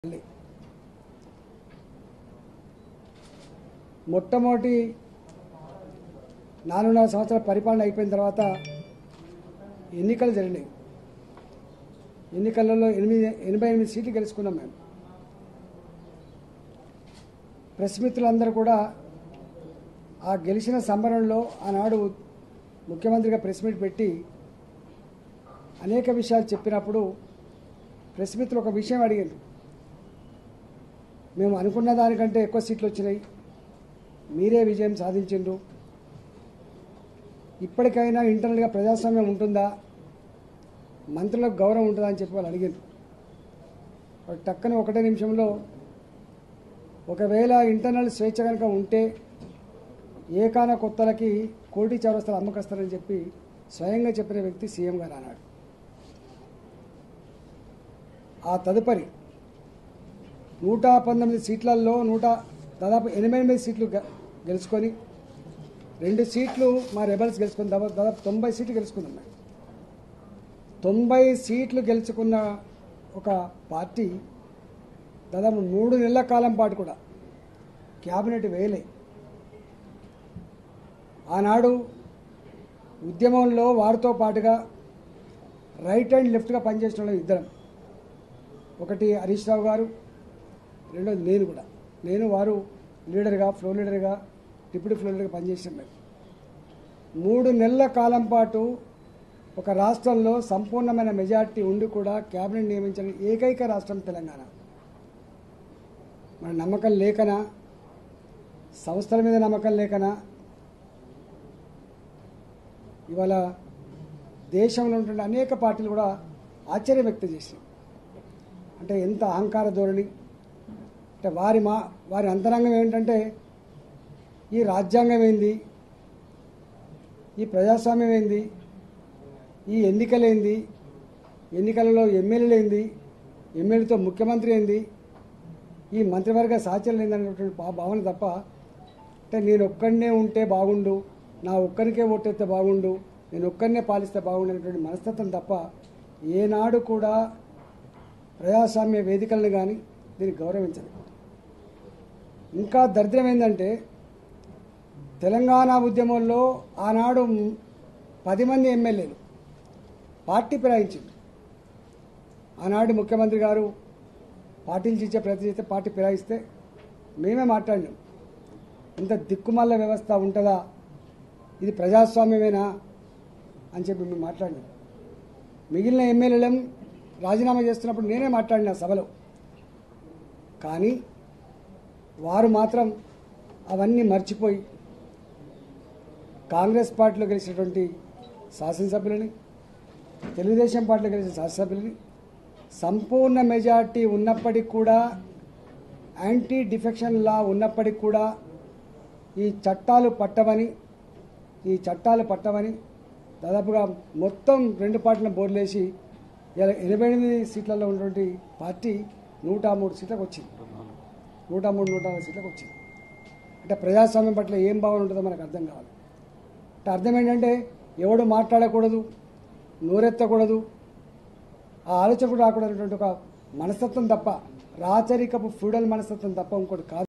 మళ్ళీ మొట్టమొదటి నాలుగున్నర సంవత్సరాల పరిపాలన అయిపోయిన తర్వాత ఎన్నికలు జరిగినాయి ఎన్నికలలో ఎనిమిది ఎనభై ఎనిమిది సీట్లు గెలుచుకున్నాం మేము ప్రెస్ మిత్రులందరూ కూడా ఆ గెలిచిన సంబరంలో ఆనాడు ముఖ్యమంత్రిగా ప్రెస్ మీట్ పెట్టి అనేక విషయాలు చెప్పినప్పుడు ప్రెస్ మిత్రులు ఒక విషయం అడిగారు మేము అనుకున్న దానికంటే ఎక్కువ సీట్లు వచ్చినాయి మీరే విజయం సాధించిండ్రు ఇప్పటికైనా ఇంటర్నల్గా ప్రజాస్వామ్యం ఉంటుందా మంత్రులకు గౌరవం ఉంటుందా అని చెప్పి వాళ్ళు అడిగారు వాడు టక్కన ఒకటే నిమిషంలో ఒకవేళ ఇంటర్నల్ స్వేచ్ఛ కనుక ఉంటే ఏకాన కొత్తలకి కోటి చౌరస్తలు అమ్మకస్తారని చెప్పి స్వయంగా చెప్పిన వ్యక్తి సీఎం గారు అన్నాడు ఆ తదుపరి నూట పంతొమ్మిది సీట్లలో నూట దాదాపు ఎనభై ఎనిమిది సీట్లు గె- గెలుచుకొని రెండు సీట్లు మా రెబల్స్ గెలుచుకుని దాదాపు దాదాపు తొంభై సీట్లు గెలుచుకున్నాం మేము తొంభై సీట్లు గెలుచుకున్న ఒక పార్టీ దాదాపు మూడు నెలల కాలం పాటు కూడా క్యాబినెట్ వేయలే ఆనాడు ఉద్యమంలో వారితో పాటుగా రైట్ అండ్ లెఫ్ట్గా పనిచేసిన వాళ్ళు ఇద్దరం ఒకటి హరీష్ రావు గారు రెండోది నేను కూడా నేను వారు లీడర్గా ఫ్లో లీడర్గా డిప్యూటీ ఫ్లో లీడర్గా పనిచేసాం మేము మూడు నెలల కాలం పాటు ఒక రాష్ట్రంలో సంపూర్ణమైన మెజార్టీ ఉండి కూడా క్యాబినెట్ నియమించిన ఏకైక రాష్ట్రం తెలంగాణ మన నమ్మకం లేకనా సంస్థల మీద నమ్మకం లేకనా ఇవాళ దేశంలో ఉంటున్న అనేక పార్టీలు కూడా ఆశ్చర్యం వ్యక్తం చేసినాయి అంటే ఎంత అహంకార ధోరణి అంటే వారి మా వారి అంతరంగం ఏమిటంటే ఈ రాజ్యాంగం ఏంది ఈ ప్రజాస్వామ్యం ఏంది ఈ ఎన్నికలేంది ఎన్నికలలో ఎమ్మెల్యేలు ఏంది ఎమ్మెల్యేతో ముఖ్యమంత్రి ఏంది ఈ మంత్రివర్గ సాచర్యం ఏందనేటువంటి భా- భావన తప్ప అంటే నేను ఒక్కడనే ఉంటే బాగుండు నా ఒక్కరికే ఓటేస్తే బాగుండు నేను ఒక్కరినే పాలిస్తే బాగుండు అనేటువంటి మనస్తత్వం తప్ప ఏనాడు కూడా ప్రజాస్వామ్య వేదికలను కానీ దీన్ని గౌరవించదు ఇంకా దరిద్రం ఏంటంటే తెలంగాణ ఉద్యమంలో ఆనాడు పది మంది ఎమ్మెల్యేలు పార్టీ ఫిరాయించింది ఆనాడు ముఖ్యమంత్రి గారు పార్టీలు ఇచ్చే ప్రయత్నం చేస్తే పార్టీ ఫిరాయిస్తే మేమే మాట్లాడినాం ఇంత దిక్కుమల్ల వ్యవస్థ ఉంటుందా ఇది ప్రజాస్వామ్యమేనా అని చెప్పి మేము మాట్లాడినాం మిగిలిన ఎమ్మెల్యేలం రాజీనామా చేస్తున్నప్పుడు నేనే మాట్లాడిన సభలో కానీ వారు మాత్రం అవన్నీ మర్చిపోయి కాంగ్రెస్ పార్టీలో గెలిచినటువంటి శాసనసభ్యులని తెలుగుదేశం పార్టీలో గెలిచిన శాసనసభ్యులని సంపూర్ణ మెజార్టీ ఉన్నప్పటికీ కూడా యాంటీ డిఫెక్షన్ లా ఉన్నప్పటికీ కూడా ఈ చట్టాలు పట్టవని ఈ చట్టాలు పట్టవని దాదాపుగా మొత్తం రెండు పార్టీలను బోర్లేసి ఇలా ఎనభై ఎనిమిది సీట్లలో ఉన్నటువంటి పార్టీ నూట మూడు సీట్లకు వచ్చింది నూట మూడు నూట నాలుగు సీట్లకు వచ్చింది అంటే ప్రజాస్వామ్యం పట్ల ఏం భావన ఉంటుందో మనకు అర్థం కావాలి అంటే అర్థం ఏంటంటే ఎవడు మాట్లాడకూడదు నోరెత్తకూడదు ఆ ఆలోచన కూడా రాకూడదు అనేటువంటి ఒక మనస్తత్వం తప్ప రాచరికపు ఫ్యూడల్ మనస్తత్వం తప్ప ఇంకోటి కాదు